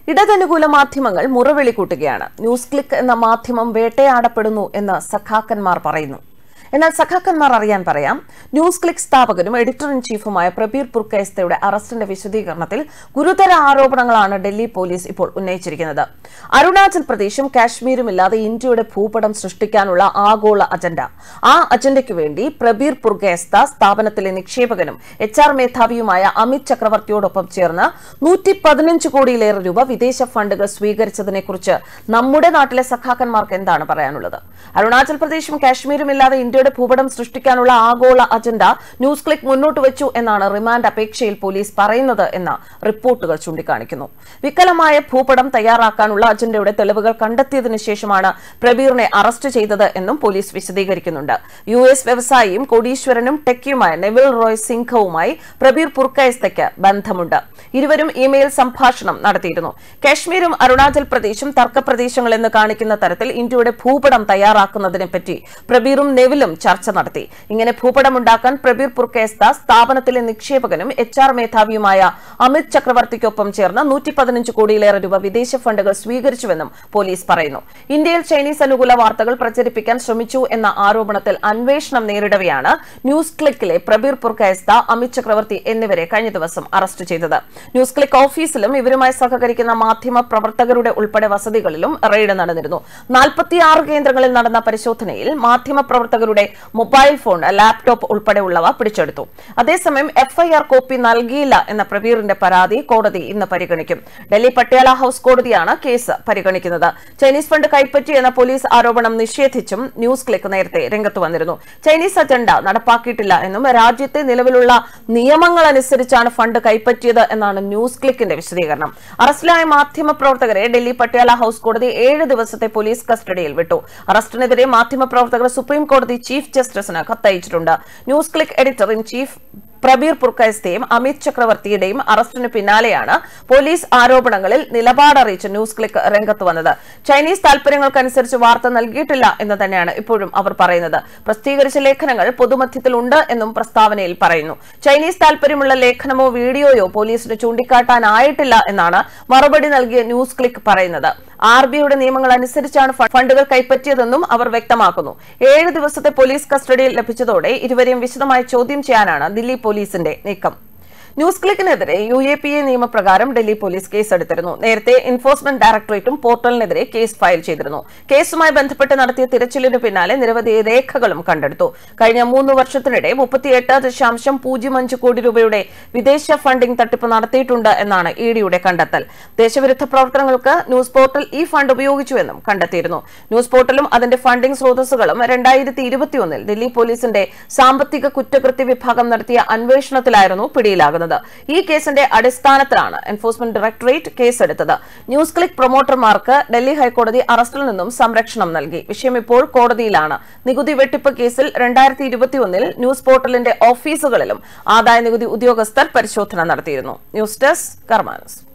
ഇടതനുകൂല മാധ്യമങ്ങൾ മുറവിളി കൂട്ടുകയാണ് ന്യൂസ് ക്ലിക്ക് എന്ന മാധ്യമം വേട്ടയാടപ്പെടുന്നു എന്ന് സഖാക്കന്മാർ പറയുന്നു എന്നാൽ സഖാക്കന്മാർ അറിയാൻ പറയാം ന്യൂസ് ക്ലിക്ക് സ്ഥാപകനും എഡിറ്റർ ഇൻ ചീഫുമായ പ്രബീർ പുർക്കൈസ്തയുടെ അറസ്റ്റിന്റെ വിശദീകരണത്തിൽ ഗുരുതര ആരോപണങ്ങളാണ് ഡൽഹി പോലീസ് ഇപ്പോൾ ഉന്നയിച്ചിരിക്കുന്നത് അരുണാചൽ പ്രദേശും കാശ്മീരും ഇല്ലാതെ ഇന്ത്യയുടെ ഭൂപടം സൃഷ്ടിക്കാനുള്ള ആഗോള അജണ്ട ആ അജണ്ടയ്ക്ക് വേണ്ടി പ്രബീർ പുർഗേസ്ത സ്ഥാപനത്തിലെ നിക്ഷേപകനും എച്ച് ആർ മേധാവിയുമായ അമിത് ചക്രവർത്തിയോടൊപ്പം ചേർന്ന് നൂറ്റി പതിനഞ്ച് കോടിയിലേറെ രൂപ വിദേശ ഫണ്ടുകൾ സ്വീകരിച്ചതിനെക്കുറിച്ച് നമ്മുടെ നാട്ടിലെ സഖാക്കന്മാർക്ക് എന്താണ് പറയാനുള്ളത് അരുണാചൽ പ്രദേശും കാശ്മീരും ഇല്ലാതെ ഇന്ത്യയുടെ ഭൂപടം സൃഷ്ടിക്കാനുള്ള ആഗോള അജണ്ട ന്യൂസ് ക്ലിക്ക് മുന്നോട്ട് വെച്ചു എന്നാണ് റിമാൻഡ് അപേക്ഷയിൽ പോലീസ് പറയുന്നത് എന്ന റിപ്പോർട്ടുകൾ ചൂണ്ടിക്കാണിക്കുന്നു വികലമായ ഭൂപടം തയ്യാറാക്കാനുള്ള അജണ്ടയുടെ തെളിവുകൾ കണ്ടെത്തിയതിനു ശേഷമാണ് പ്രബീറിനെ അറസ്റ്റ് ചെയ്തത് എന്നും പോലീസ് വിശദീകരിക്കുന്നുണ്ട് യു എസ് വ്യവസായിയും കോടീശ്വരനും ടെക്കിയുമായ നെവിൽ റോയ് സിംഘവുമായി പ്രബീർ പുർക്കൈസ്തയ്ക്ക് ബന്ധമുണ്ട് ഇരുവരും ഇമെയിൽ സംഭാഷണം നടത്തിയിരുന്നു കാശ്മീരും അരുണാചൽ പ്രദേശും തർക്കപ്രദേശങ്ങൾ എന്ന് കാണിക്കുന്ന തരത്തിൽ ഇന്ത്യയുടെ ഭൂപടം തയ്യാറാക്കുന്നതിനെപ്പറ്റി പ്രബീറും നെവിലും ചർച്ച നടത്തി ഇങ്ങനെ ഭൂപടം ഉണ്ടാക്കാൻ പ്രബീർ പുർക്കേസ്ത സ്ഥാപനത്തിലെ നിക്ഷേപകനും എച്ച് ആർ മേധാവിയുമായ അമിത് ചക്രവർത്തിക്കൊപ്പം ചേർന്ന് നൂറ്റി പതിനഞ്ച് കോടിയിലേറെ രൂപ വിദേശ ഫണ്ടുകൾ സ്വീകരിച്ചുവെന്നും പോലീസ് പറയുന്നു ഇന്ത്യയിൽ ചൈനീസ് അനുകൂല വാർത്തകൾ പ്രചരിപ്പിക്കാൻ ശ്രമിച്ചു എന്ന ആരോപണത്തിൽ അന്വേഷണം നേരിടവെയാണ് ന്യൂസ് ക്ലിക്കിലെ പ്രബീർ പുർക്കേസ്ത അമിത് ചക്രവർത്തി എന്നിവരെ കഴിഞ്ഞ ദിവസം അറസ്റ്റ് ചെയ്തത് ന്യൂസ് ക്ലിക്ക് ഓഫീസിലും ഇവരുമായി സഹകരിക്കുന്ന മാധ്യമ പ്രവർത്തകരുടെ ഉൾപ്പെടെ വസതികളിലും റെയ്ഡ് നടന്നിരുന്നു നാൽപ്പത്തിയാറ് കേന്ദ്രങ്ങളിൽ നടന്ന പരിശോധനയിൽ മാധ്യമ പ്രവർത്തകരുടെ മൊബൈൽ ഫോൺ ലാപ്ടോപ്പ് ഉൾപ്പെടെയുള്ളവ പിടിച്ചെടുത്തു അതേസമയം എഫ്ഐആർ കോപ്പി നൽകിയില്ല എന്ന പ്രബീറിന്റെ പരാതി കോടതി ഇന്ന് പരിഗണിക്കും ഡൽഹി പട്യാല ഹൌസ് കോടതിയാണ് കേസ് പരിഗണിക്കുന്നത് ചൈനീസ് ഫണ്ട് കൈപ്പറ്റി എന്ന പോലീസ് ആരോപണം നിഷേധിച്ചും ന്യൂസ് ക്ലിക്ക് നേരത്തെ രംഗത്ത് വന്നിരുന്നു ചൈനീസ് അജണ്ട നടപ്പാക്കിയിട്ടില്ല എന്നും രാജ്യത്തെ നിലവിലുള്ള നിയമങ്ങൾ അനുസരിച്ചാണ് ഫണ്ട് കൈപ്പറ്റിയത് എന്നാണ് ന്യൂസ് ക്ലിക്കിന്റെ വിശദീകരണം അറസ്റ്റിലായ മാധ്യമ പ്രവർത്തകരെ ഡൽഹി പട്യാല ഹൌസ് കോടതി ഏഴ് ദിവസത്തെ പോലീസ് കസ്റ്റഡിയിൽ വിട്ടു അറസ്റ്റിനെതിരെ മാധ്യമ പ്രവർത്തകർ സുപ്രീം കോടതി ചീഫ് ജസ്റ്റിസിന് കത്തയച്ചിട്ടുണ്ട് news click editor in chief Prabir പുർക്കൈസ്തയും അമിത് ചക്രവർത്തിയുടെയും അറസ്റ്റിന് പിന്നാലെയാണ് പോലീസ് ആരോപണങ്ങളിൽ നിലപാടറിയിച്ച് ന്യൂസ് ക്ലിക്ക് രംഗത്ത് വന്നത് ചൈനീസ് താൽപര്യങ്ങൾക്കനുസരിച്ച് വാർത്ത നൽകിയിട്ടില്ല എന്ന് തന്നെയാണ് ഇപ്പോഴും അവർ പറയുന്നത് പ്രസിദ്ധീകരിച്ച ലേഖനങ്ങൾ പൊതുമധ്യത്തിൽ ഉണ്ട് എന്നും പ്രസ്താവനയിൽ പറയുന്നു ചൈനീസ് താൽപര്യമുള്ള ലേഖനമോ വീഡിയോയോ പോലീസിന് ചൂണ്ടിക്കാട്ടാനായിട്ടില്ല എന്നാണ് മറുപടി നൽകിയ ന്യൂസ് ക്ലിക്ക് പറയുന്നത് ആർ ബിയുടെ നിയമങ്ങൾ അനുസരിച്ചാണ് ഫ- ഫണ്ടുകൾ കൈപ്പറ്റിയതെന്നും അവർ വ്യക്തമാക്കുന്നു ഏഴ് ദിവസത്തെ പോലീസ് കസ്റ്റഡിയിൽ ലഭിച്ചതോടെ ഇരുവരെയും വിശദമായി ചോദ്യം ചെയ്യാനാണ് ദില്ലി പോലീസിന്റെ നീക്കം ന്യൂസ് ക്ലിക്കിനെതിരെ യു എ പി എ നിയമപ്രകാരം ഡൽഹി പോലീസ് കേസെടുത്തിരുന്നു നേരത്തെ എൻഫോഴ്സ്മെന്റ് ഡയറക്ടറേറ്റും പോർട്ടലിനെതിരെ കേസ് ഫയൽ ചെയ്തിരുന്നു കേസുമായി ബന്ധപ്പെട്ട് നടത്തിയ തിരച്ചിലിന് പിന്നാലെ നിരവധി രേഖകളും കണ്ടെടുത്തു കഴിഞ്ഞ മൂന്ന് വർഷത്തിനിടെ മുപ്പത്തിയെട്ട് ദശാംശം പൂജ്യം അഞ്ച് കോടി രൂപയുടെ വിദേശ ഫണ്ടിംഗ് തട്ടിപ്പ് നടത്തിയിട്ടുണ്ട് എന്നാണ് ഇ ഡിയുടെ കണ്ടെത്തൽ ദേശവിരുദ്ധ പ്രവർത്തനങ്ങൾക്ക് ന്യൂസ് പോർട്ടൽ ഈ ഫണ്ട് ഉപയോഗിച്ചുവെന്നും കണ്ടെത്തിയിരുന്നു ന്യൂസ് പോർട്ടലും അതിന്റെ ഫണ്ടിംഗ് സ്രോതസ്സുകളും രണ്ടായിരത്തി ഇരുപത്തിയൊന്നിൽ ദില്ലി പോലീസിന്റെ സാമ്പത്തിക കുറ്റകൃത്യ വിഭാഗം നടത്തിയ അന്വേഷണത്തിലായിരുന്നു പിടിയിലാകുന്നത് ഈ കേസിന്റെ അടിസ്ഥാനത്തിലാണ് എൻഫോഴ്സ്മെന്റ് ഡയറക്ടറേറ്റ് കേസെടുത്തത് ന്യൂസ് ക്ലിക്ക് പ്രൊമോട്ടർമാർക്ക് ഡൽഹി ഹൈക്കോടതി അറസ്റ്റിൽ നിന്നും സംരക്ഷണം നൽകി വിഷയം ഇപ്പോൾ കോടതിയിലാണ് നികുതി വെട്ടിപ്പ് കേസിൽ രണ്ടായിരത്തി ഇരുപത്തിയൊന്നിൽ ന്യൂസ് പോർട്ടലിന്റെ ഓഫീസുകളിലും ആദായ നികുതി ഉദ്യോഗസ്ഥർ പരിശോധന നടത്തിയിരുന്നു ന്യൂസ് ഡെസ്ക് കർമാനസ്